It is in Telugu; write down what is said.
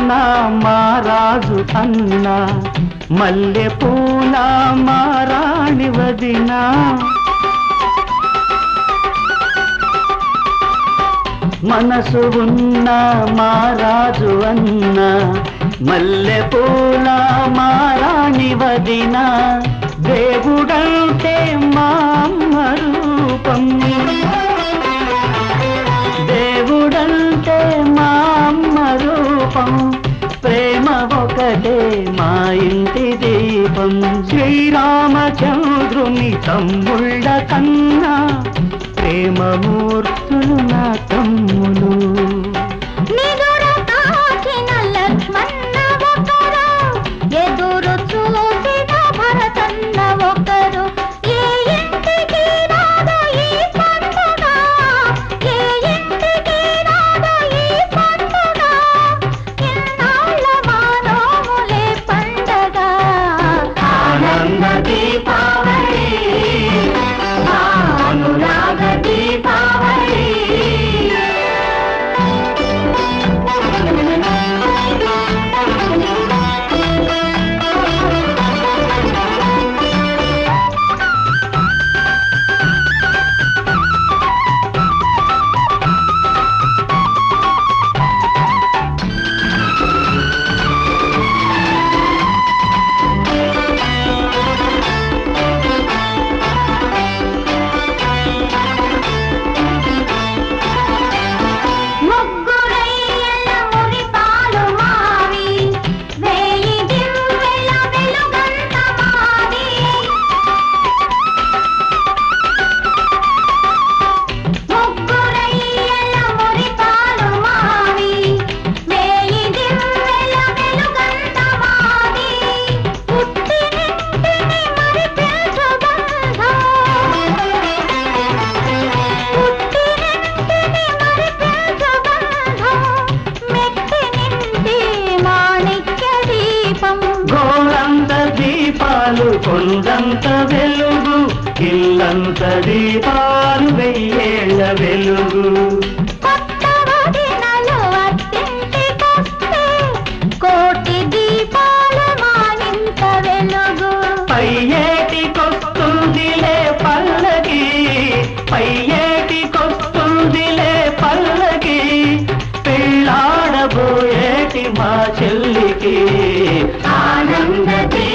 మారాజు అన్న మల్లె పూల మారాణి వదినా మనసు ఉన్న మారాజు అన్న మల్లె పూల మారాణి వదిన దేవుడంటే మా అమ్మ రూపం దేవుడంటే మా అమ్మ రూపం ప్రేమ ఒకటే మా ఇంటి దీపం శ్రీరామచంద్రుని తమ్ముళ్ళ కన్నా ప్రేమమూర్తులు నా తమ్ములు నిదుర తాకిన లక్ష్మణ ఒకరు ఎదురు చూసిన భరతన్న ఒకరు ఏ ఇంటికి రాదో ఈ పండుగ ఏ ఇంటికి రాదో ఈ పండుగ ఇన్నాళ్ళ మానోములే పండగ ఆనంద దీపావళి అనురాగ దీపావళి ముగ్గురయ్యల మురిపాలు మావి వేయి దివ్వెల వెలుగంత మాది ముగ్గురయ్యల మురిపాలు మావి వేయి దివ్వెల వెలుగంత మాది పుట్టినింటిని మరిపించు బంధం పుట్టినింటిని మరిపించు బంధం మెట్టినింటి మాణిక్య దీపం గోరంత దీపాలు కొండంత వెలుగు ఇల్లంత దీపాలు వెయ్యేళ్ళ వెలుగు కొత్త వదినలు అత్తింటికొస్తే కోటి దీపాలు మా ఇంత వెలుగు పై ఏటికొస్తుందిలే పల్లకి పై ఏటికొస్తుందిలే పల్లకి పెళ్ళాడబోయేటి మా చెల్లికి ఆనంద